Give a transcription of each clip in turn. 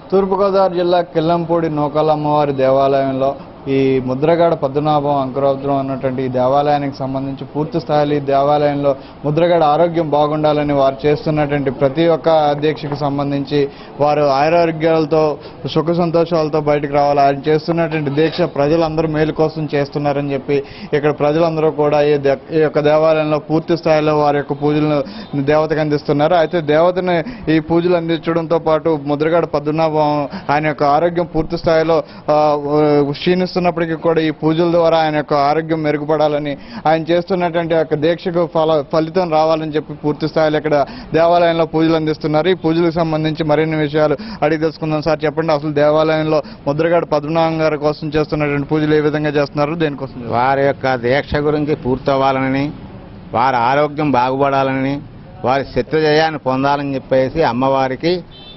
తూర్పుగోదావరి జిల్లా కిల్లంపూడి నూకాల అమ్మవారి దేవాలయంలో ఈ ముద్రగడ పద్మనాభం అంకురాబ్దం అన్నటువంటి ఈ దేవాలయానికి సంబంధించి పూర్తి స్థాయిలో ఈ దేవాలయంలో ముద్రగడ ఆరోగ్యం బాగుండాలని వారు చేస్తున్నటువంటి ప్రతి ఒక్క దీక్షకు సంబంధించి వారు ఆరోగ్యాలతో సుఖ సంతోషాలతో బయటకు రావాలి ఆయన చేస్తున్నటువంటి దీక్ష ప్రజలందరూ మేలు కోసం చేస్తున్నారని చెప్పి ఇక్కడ ప్రజలందరూ కూడా ఈ దే- ఈ యొక్క దేవాలయంలో పూర్తి స్థాయిలో వారి యొక్క పూజలను దేవతకు అందిస్తున్నారు అయితే దేవతని ఈ పూజలు అందించడంతో పాటు ముద్రగడ పద్మనాభం ఆయన యొక్క ఆరోగ్యం పూర్తి స్థాయిలో ఆ, క్షీణిస్తున్నప్పటికీ కూడా ఈ పూజల ద్వారా ఆయన యొక్క ఆరోగ్యం మెరుగుపడాలని ఆయన చేస్తున్నటువంటి యొక్క దీక్షకు ఫల ఫలితం రావాలని చెప్పి పూర్తి స్థాయిలో ఇక్కడ దేవాలయంలో పూజలు అందిస్తున్నారు ఈ పూజలకు సంబంధించి మరిన్ని విషయాలు అడిగి తెలుసుకుందాం సార్ చెప్పండి అసలు దేవాలయంలో ముద్రగడ పద్మనాభం గారి కోసం చేస్తున్నటువంటి పూజలు ఏ విధంగా చేస్తున్నారు దేనికోసం చేస్తున్నారు? వారి యొక్క దీక్ష గురించి పూర్తవ్వాలని వారి ఆరోగ్యం బాగుపడాలని వారి శత్రుజయాన్ని పొందాలని చెప్పేసి అమ్మవారికి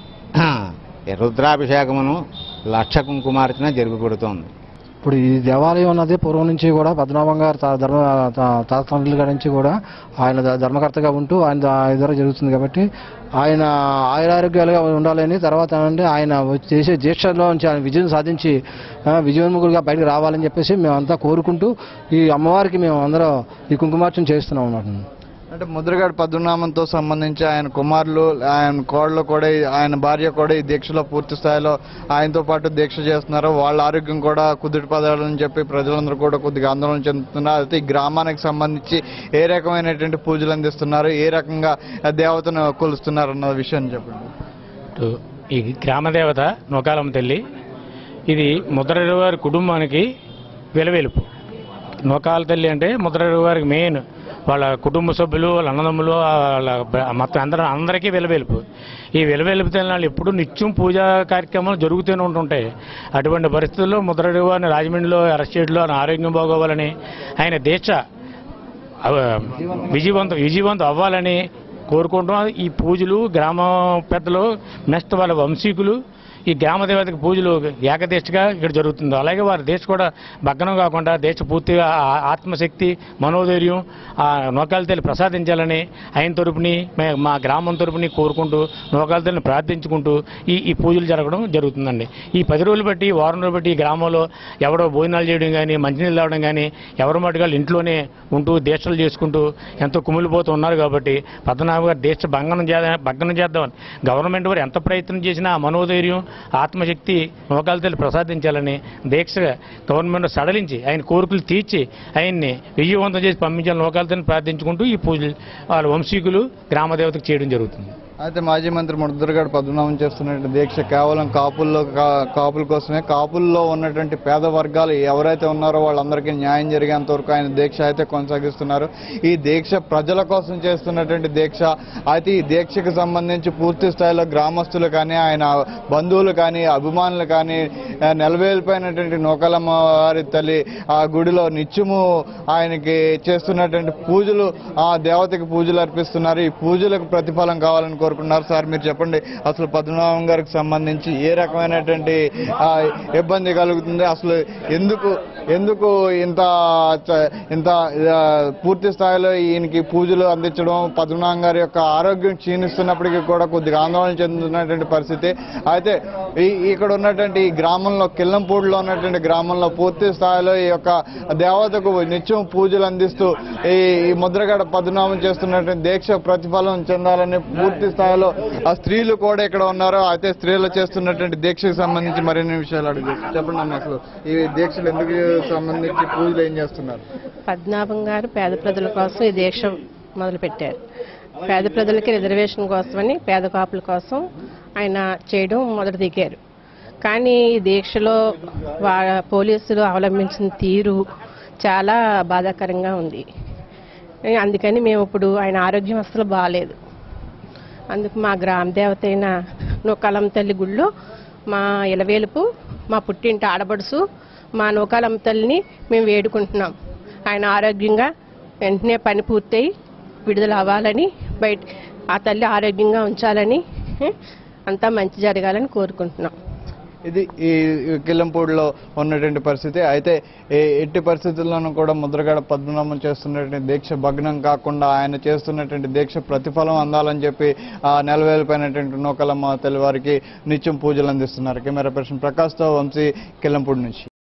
రుద్రాభిషేకమును లక్ష కుంకుమార్చన జరుగుబడుతోంది ఇప్పుడు ఈ దేవాలయం ఉన్నది పూర్వం నుంచి కూడా పద్మనాభం గారు తా- ధర్మ తా- తాత తండ్రుల గారి నుంచి కూడా ఆయన ద- ధర్మకర్తగా ఉంటూ ఆయన దా- ద్వారా జరుగుతుంది కాబట్టి ఆయన ఆయురారోగ్యాలుగా ఉండాలని తర్వాత అంటే ఆయన వచ్చి- చేసే దీక్షలో నుంచి ఆయన విజయం సాధించి ఆ, విజయోన్ముఖులుగా బయటకు రావాలని చెప్పేసి మేమంతా కోరుకుంటూ ఈ అమ్మవారికి మేము అందరం ఈ కుంకుమార్చన చేస్తున్నాం అన్నమాట అంటే ముద్రగడ పద్మనామంతో సంబంధించి ఆయన కుమారులు ఆయన కోడలు కూడా ఈ- ఆయన భార్య కూడా ఈ దీక్షలో పూర్తి స్థాయిలో ఆయనతో పాటు దీక్ష చేస్తున్నారు వాళ్ళ ఆరోగ్యం కూడా కుదుటి పదాలని చెప్పి ప్రజలందరూ కూడా కొద్దిగా ఆందోళన చెందుతున్నారు అయితే ఈ గ్రామానికి సంబంధించి ఏ రకమైనటువంటి పూజలు అందిస్తున్నారు ఏ రకంగా ఆ దేవతను కొలుస్తున్నారు అన్న విషయాన్ని చెప్పండి ఇటు ఈ గ్రామదేవత నూకాలమ్మ తల్లి ఇది ముద్రడు వారి కుటుంబానికి వెలవెలుపు నూకాల తల్లి అంటే ముద్రడు వారికి మెయిన్ వాళ్ళ కుటుంబ సభ్యులు వాళ్ళ అన్నదమ్ములు వాళ్ళ బ- మొత్తం అందరూ అందరికీ వెలవెలుపు ఈ వెలవెలుపు తెల్లాళ్ళు ఎప్పుడు నిత్యం పూజా కార్యక్రమాలు జరుగుతూనే ఉంటుంటాయి అటువంటి పరిస్థితుల్లో ముద్రడు వారిని రాజమండ్రిలో అరెస్ట్ చేయడంలో ఆయన ఆరోగ్యం బాగోవాలని ఆయన దీక్ష అవ- విజయవంతం విజయవంతం అవ్వాలని కోరుకుంటాం ఈ పూజలు గ్రామ పెద్దలు నెక్స్ట్ వాళ్ళ వంశీకులు ఈ గ్రామ దేవతకి పూజలు ఏకదీక్షగా ఇక్కడ జరుగుతుంది అలాగే వారి దేశ కూడా భగ్నం కాకుండా దేశ పూర్తిగా ఆ- ఆత్మశక్తి మనోధైర్యం ఆ నోకాల తల్లి ప్రసాదించాలని ఆయన తరపుని మే- మా గ్రామం తరపుని కోరుకుంటూ నోకాల తల్లిని ప్రార్థించుకుంటూ ఈ ఈ పూజలు జరగడం జరుగుతుందండి ఈ పది రోజులు బట్టి వారం రోజులు బట్టి ఈ గ్రామంలో ఎవడో భోజనాలు చేయడం కానీ మంచినీళ్ళు తాగడం కానీ ఎవరి మటుగా ఇంట్లోనే ఉంటూ దీక్షలు చేసుకుంటూ ఎంతో కుమిలిపోతూ ఉన్నారు కాబట్టి పద్మనాభ గారు దీక్ష భంగనం చేద్దాం భగ్నం చేద్దామని గవర్నమెంట్ వారు ఎంత ప్రయత్నం చేసినా ఆ మనోధైర్యం ఆత్మశక్తి నోకాల తల్లి ప్రసాదించాలని దీక్ష గవర్నమెంట్ సడలించి ఆయన కోరికలు తీర్చి ఆయన్ని విజయవంతం చేసి పంపించాలని నోకాల తల్లిని ప్రార్థించుకుంటూ ఈ పూజలు వాళ్ళ వంశీకులు గ్రామదేవతకు చేయడం జరుగుతుంది అయితే మాజీ మంత్రి ముద్రగడ పద్మనాభం చేస్తున్నటువంటి దీక్ష కేవలం కాపుల్లో కా- కాపుల కోసమే కాపుల్లో ఉన్నటువంటి పేద వర్గాలు ఎవరైతే ఉన్నారో వాళ్ళందరికీ న్యాయం జరిగేంత వరకు ఆయన దీక్ష అయితే కొనసాగిస్తున్నారు ఈ దీక్ష ప్రజల కోసం చేస్తున్నటువంటి దీక్ష అయితే ఈ దీక్షకు సంబంధించి పూర్తి స్థాయిలో గ్రామస్తులు కానీ ఆయన బంధువులు కానీ అభిమానులు కానీ ఆ, నెలవేలిపోయినటువంటి నూకలమ్మ వారి తల్లి ఆ గుడిలో నిత్యము ఆయనకి చేస్తున్నటువంటి పూజలు ఆ దేవతకి పూజలు అర్పిస్తున్నారు ఈ పూజలకు ప్రతిఫలం కావాలని కోరుకున్నారు సార్ మీరు చెప్పండి అసలు పద్మనాభం గారికి సంబంధించి ఏ రకమైనటువంటి ఆ, ఇబ్బంది కలుగుతుంది అసలు ఎందుకు ఎందుకు ఇంత చ- ఇంత ఆ, పూర్తి స్థాయిలో ఈయనకి పూజలు అందించడం పద్మనాభం గారి యొక్క ఆరోగ్యం క్షీణిస్తున్నప్పటికీ కూడా కొద్దిగా ఆందోళన చెందుతున్నటువంటి పరిస్థితి అయితే ఈ ఇక్కడ ఉన్నటువంటి ఈ గ్రామంలో కిల్లంపూడిలో ఉన్నటువంటి గ్రామంలో పూర్తి స్థాయిలో ఈ యొక్క దేవతకు నిత్యం పూజలు అందిస్తూ ఈ ఈ ముద్రగడ పద్మనాభం చేస్తున్నటువంటి దీక్ష ప్రతిఫలం చెందాలని పూర్తి స్థాయిలో ఆ స్త్రీలు కూడా ఇక్కడ ఉన్నారు అయితే స్త్రీలు చేస్తున్నటువంటి దీక్షకు సంబంధించి మరిన్ని విషయాలు అడుగు చెప్పండి అన్న అసలు ఈ దీక్షలు ఎందుకు సంబంధించి పూజలు ఏం చేస్తున్నారు పద్మనాభం గారు పేద ప్రజల కోసం ఈ దీక్ష మొదలుపెట్టారు పేద ప్రజలకి రిజర్వేషన్ కోసమని పేద కాపుల కోసం ఆయన చేయడం మొదలు దిగారు కానీ ఈ దీక్షలో వా పోలీసులు అవలంబించిన తీరు చాలా బాధాకరంగా ఉంది అందుకని మేము ఇప్పుడు ఆయన ఆరోగ్యం అసలు బాగాలేదు అందుకు మా గ్రామ దేవత అయిన నూకాలమ్మ తల్లి గుళ్ళో మా ఇలవేలుపు మా పుట్టింటి ఆడబడుసు మా నూకాలమ్మ తల్లిని మేము వేడుకుంటున్నాం ఆయన ఆరోగ్యంగా వెంటనే పని పూర్తయి విడుదల అవ్వాలని బయట ఆ తల్లి ఆరోగ్యంగా ఉంచాలని ఏ, అంతా మంచి జరగాలని కోరుకుంటున్నాం ఇది ఈ కిల్లంపూడిలో ఉన్నటువంటి పరిస్థితి అయితే ఏ- ఎట్టి పరిస్థితుల్లోనూ కూడా ముద్రగడ పద్మనాభం చేస్తున్నటువంటి దీక్ష భగ్నం కాకుండా ఆయన చేస్తున్నటువంటి దీక్ష ప్రతిఫలం అందాలని చెప్పి ఆ నెలవేలిపోయినటువంటి నూకలమ్మ తెల్లవారికి నిత్యం పూజలు అందిస్తున్నారు కెమెరా పర్సన్ ప్రకాష్తో వంశీ కిల్లంపూడి నుంచి